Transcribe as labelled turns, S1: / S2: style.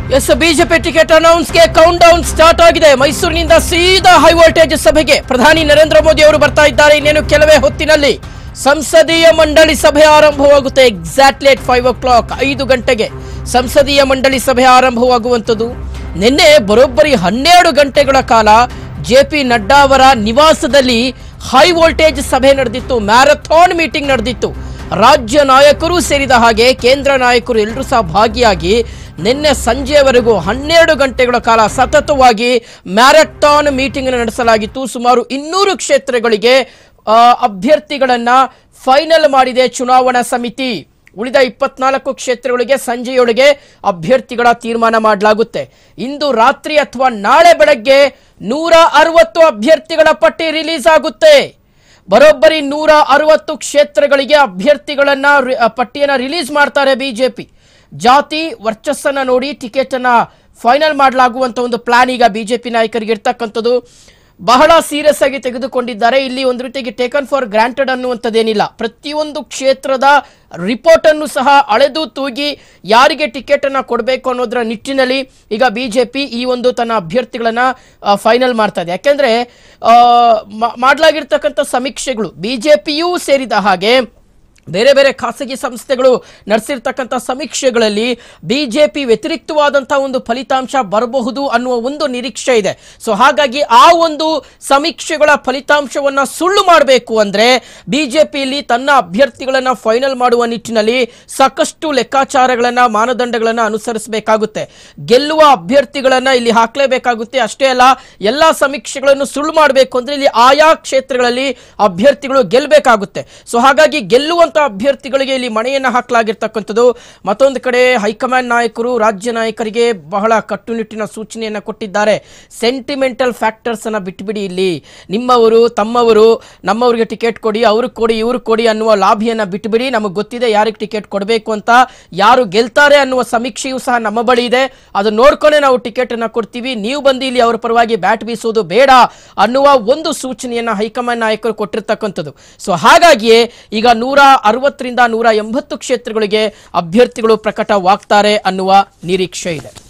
S1: S BJP ticket ಅನೌನ್ಸ್ಗೆ countdown start ಆಗಿದೆ ಮೈಸೂರಿನಿಂದ ಸೀದಾ ಹೈ ವೋಲ್ಟೇಜ್ ಸಭೆಗೆ ಪ್ರಧಾನಿ ನರೇಂದ್ರ ಮೋದಿ ಅವರು ಬರ್ತಾ ಇದ್ದಾರೆ ಇನ್ನೇನು ಕೆಲವೇ ಹೊತ್ತಿನಲ್ಲಿ ಸಂಸದೀಯ ಮಂಡಳಿ ಸಭೆ ಆರಂಭವಾಗುತ್ತೆ exactly at five o'clock ಐದು ಗಂಟೆಗೆ ಸಂಸದೀಯ ಮಂಡಳಿ ಸಭೆ ಆರಂಭವಾಗುವಂಥದ್ದು ನಿನ್ನೆ ಬರೋಬ್ಬರಿ ಹನ್ನೆರಡು ಗಂಟೆಗಳ ಕಾಲ ಜೆ ಪಿ ನಡ್ಡಾ ಅವರ ನಿವಾಸದಲ್ಲಿ ಹೈ ವೋಲ್ಟೇಜ್ ಸಭೆ ನಡೆದಿತ್ತು ಮ್ಯಾರಥಾನ್ ಮೀಟಿಂಗ್ ನಡೆದಿತ್ತು ರಾಜ್ಯ ನಾಯಕರು ಸೇರಿದ ಹಾಗೆ ಕೇಂದ್ರ ನಾಯಕರು ಎಲ್ಲರೂ ಸಹ ಭಾಗಿಯಾಗಿ ನಿನ್ನೆ ಸಂಜೆಯವರೆಗೂ ಹನ್ನೆರಡು ಗಂಟೆಗಳ ಕಾಲ ಸತತವಾಗಿ ಮ್ಯಾರಥಾನ್ ಮೀಟಿಂಗ್ ನಡೆಸಲಾಗಿತ್ತು ಸುಮಾರು ಇನ್ನೂರು ಕ್ಷೇತ್ರಗಳಿಗೆ ಆ, ಅಭ್ಯರ್ಥಿಗಳನ್ನ ಫೈನಲ್ ಮಾಡಿದೆ ಚುನಾವಣಾ ಸಮಿತಿ ಉಳಿದ ಇಪ್ಪತ್ನಾಲ್ಕು ಕ್ಷೇತ್ರಗಳಿಗೆ ಸಂಜೆಯೊಳಗೆ ಅಭ್ಯರ್ಥಿಗಳ ತೀರ್ಮಾನ ಮಾಡಲಾಗುತ್ತೆ ಇಂದು ರಾತ್ರಿ ಅಥವಾ ನಾಳೆ ಬೆಳಗ್ಗೆ ನೂರ ಅರವತ್ತು ಅಭ್ಯರ್ಥಿಗಳ ಪಟ್ಟಿ ರಿಲೀಸ್ ಆಗುತ್ತೆ ಬರೋಬ್ಬರಿ ನೂರ ಅರವತ್ತು ಕ್ಷೇತ್ರಗಳಿಗೆ ಅಭ್ಯರ್ಥಿಗಳನ್ನ ರಿ- ಆ, ಪಟ್ಟಿಯನ್ನ ರಿಲೀಸ್ ಮಾಡ್ತಾರೆ ಬಿಜೆಪಿ ಜಾತಿ ವರ್ಚಸ್ಸನ್ನ ನೋಡಿ ಟಿಕೆಟ್ ಅನ್ನ ಫೈನಲ್ ಮಾಡಲಾಗುವಂತ ಒಂದು ಪ್ಲಾನ್ ಈಗ ಬಿಜೆಪಿ ನಾಯಕರಿಗೆ ಇರ್ತಕ್ಕಂಥದ್ದು ಬಹಳ ಸೀರಿಯಸ್ ಆಗಿ ತೆಗೆದುಕೊಂಡಿದ್ದಾರೆ ಇಲ್ಲಿ ಒಂದು ರೀತಿಯಾಗಿ ಟೇಕನ್ ಫಾರ್ ಗ್ರಾಂಟೆಡ್ ಅನ್ನುವಂಥದ್ದೇನಿಲ್ಲ ಪ್ರತಿಯೊಂದು ಕ್ಷೇತ್ರದ ರಿಪೋರ್ಟ್ ಅನ್ನು ಸಹ ಅಳೆದು ತೂಗಿ ಯಾರಿಗೆ ಟಿಕೆಟ್ ಅನ್ನ ಕೊಡಬೇಕು ಅನ್ನೋದರ ನಿಟ್ಟಿನಲ್ಲಿ ಈಗ ಬಿಜೆಪಿ ಈ ಒಂದು ತನ್ನ ಅಭ್ಯರ್ಥಿಗಳನ್ನ ಫೈನಲ್ ಮಾಡ್ತಾ ಇದೆ ಯಾಕೆಂದ್ರೆ ಆ, ಮಾ- ಮಾಡಲಾಗಿರ್ತಕ್ಕಂಥ ಸಮೀಕ್ಷೆಗಳು ಬಿಜೆಪಿಯೂ ಸೇರಿದ ಹಾಗೆ ಬೇರೆ ಬೇರೆ ಖಾಸಗಿ ಸಂಸ್ಥೆಗಳು ನಡೆಸಿರ್ತಕ್ಕಂಥ ಸಮೀಕ್ಷೆಗಳಲ್ಲಿ ಬಿಜೆಪಿ ವ್ಯತಿರಿಕ್ತವಾದಂತಹ ಒಂದು ಫಲಿತಾಂಶ ಬರಬಹುದು ಅನ್ನುವ ಒಂದು ನಿರೀಕ್ಷೆ ಇದೆ ಸೊ ಹಾಗಾಗಿ ಆ ಒಂದು ಸಮೀಕ್ಷೆಗಳ ಫಲಿತಾಂಶವನ್ನ ಸುಳ್ಳು ಮಾಡಬೇಕು ಅಂದ್ರೆ ಬಿಜೆಪಿಯಲ್ಲಿ ತನ್ನ ಅಭ್ಯರ್ಥಿಗಳನ್ನ ಫೈನಲ್ ಮಾಡುವ ನಿಟ್ಟಿನಲ್ಲಿ ಸಾಕಷ್ಟು ಲೆಕ್ಕಾಚಾರಗಳನ್ನ ಮಾನದಂಡಗಳನ್ನ ಅನುಸರಿಸಬೇಕಾಗುತ್ತೆ ಗೆಲ್ಲುವ ಅಭ್ಯರ್ಥಿಗಳನ್ನ ಇಲ್ಲಿ ಹಾಕಲೇಬೇಕಾಗುತ್ತೆ ಅಷ್ಟೇ ಅಲ್ಲ ಎಲ್ಲಾ ಸಮೀಕ್ಷೆಗಳನ್ನು ಸುಳ್ಳು ಮಾಡಬೇಕು ಅಂದ್ರೆ ಇಲ್ಲಿ ಆಯಾ ಕ್ಷೇತ್ರಗಳಲ್ಲಿ ಅಭ್ಯರ್ಥಿಗಳು ಗೆಲ್ಲಬೇಕಾಗುತ್ತೆ ಸೊ ಹಾಗಾಗಿ ಗೆಲ್ಲುವಂತ ಅಭ್ಯರ್ಥಿಗಳಿಗೆ ಇಲ್ಲಿ ಮಣೆಯನ್ನ ಹಾಕಲಾಗಿರ್ತಕ್ಕಂಥದ್ದು ಮತ್ತೊಂದು ಕಡೆ ಹೈಕಮಾಂಡ್ ನಾಯಕರು ರಾಜ್ಯ ನಾಯಕರಿಗೆ ಬಹಳ ಕಟ್ಟುನಿಟ್ಟಿನ ಸೂಚನೆಯನ್ನ ಕೊಟ್ಟಿದ್ದಾರೆ ಸೆಂಟಿಮೆಂಟಲ್ ಫ್ಯಾಕ್ಟರ್ಸ್ ಅನ್ನ ಬಿಟ್ಬಿಡಿ ಇಲ್ಲಿ ನಿಮ್ಮವರು ತಮ್ಮವರು ನಮ್ಮವರಿಗೆ ಟಿಕೆಟ್ ಕೊಡಿ ಅವ್ರಿಗೆ ಕೊಡಿ ಇವ್ರಿಗೆ ಕೊಡಿ ಅನ್ನುವ ಲಾಭಿಯನ್ನ ಬಿಟ್ಬಿಡಿ ನಮಗೆ ಗೊತ್ತಿದೆ ಯಾರಿಗೆ ಟಿಕೆಟ್ ಕೊಡಬೇಕು ಅಂತ ಯಾರು ಗೆಲ್ತಾರೆ ಅನ್ನುವ ಸಮೀಕ್ಷೆಯೂ ಸಹ ನಮ್ಮ ಬಳಿ ಇದೆ ಅದು ನೋಡ್ಕೊಂಡೆ ನಾವು ಟಿಕೆಟ್ ಅನ್ನ ಕೊಡ್ತೀವಿ ನೀವು ಬಂದು ಇಲ್ಲಿ ಅವರ ಪರವಾಗಿ ಬ್ಯಾಟ್ ಬೀಸೋದು ಬೇಡ ಅನ್ನುವ ಒಂದು ಸೂಚನೆಯನ್ನ ಹೈಕಮಾಂಡ್ ನಾಯಕರು ಕೊಟ್ಟಿರ್ತಕ್ಕಂಥದ್ದು ಸೊ ಹಾಗಾಗಿಯೇ ಈಗ ನೂರ ಅರವತ್ತರಿಂದ ನೂರ ಎಂಬತ್ತು ಕ್ಷೇತ್ರಗಳಿಗೆ ಅಭ್ಯರ್ಥಿಗಳು ಪ್ರಕಟವಾಗ್ತಾರೆ ಅನ್ನುವ ನಿರೀಕ್ಷೆ ಇದೆ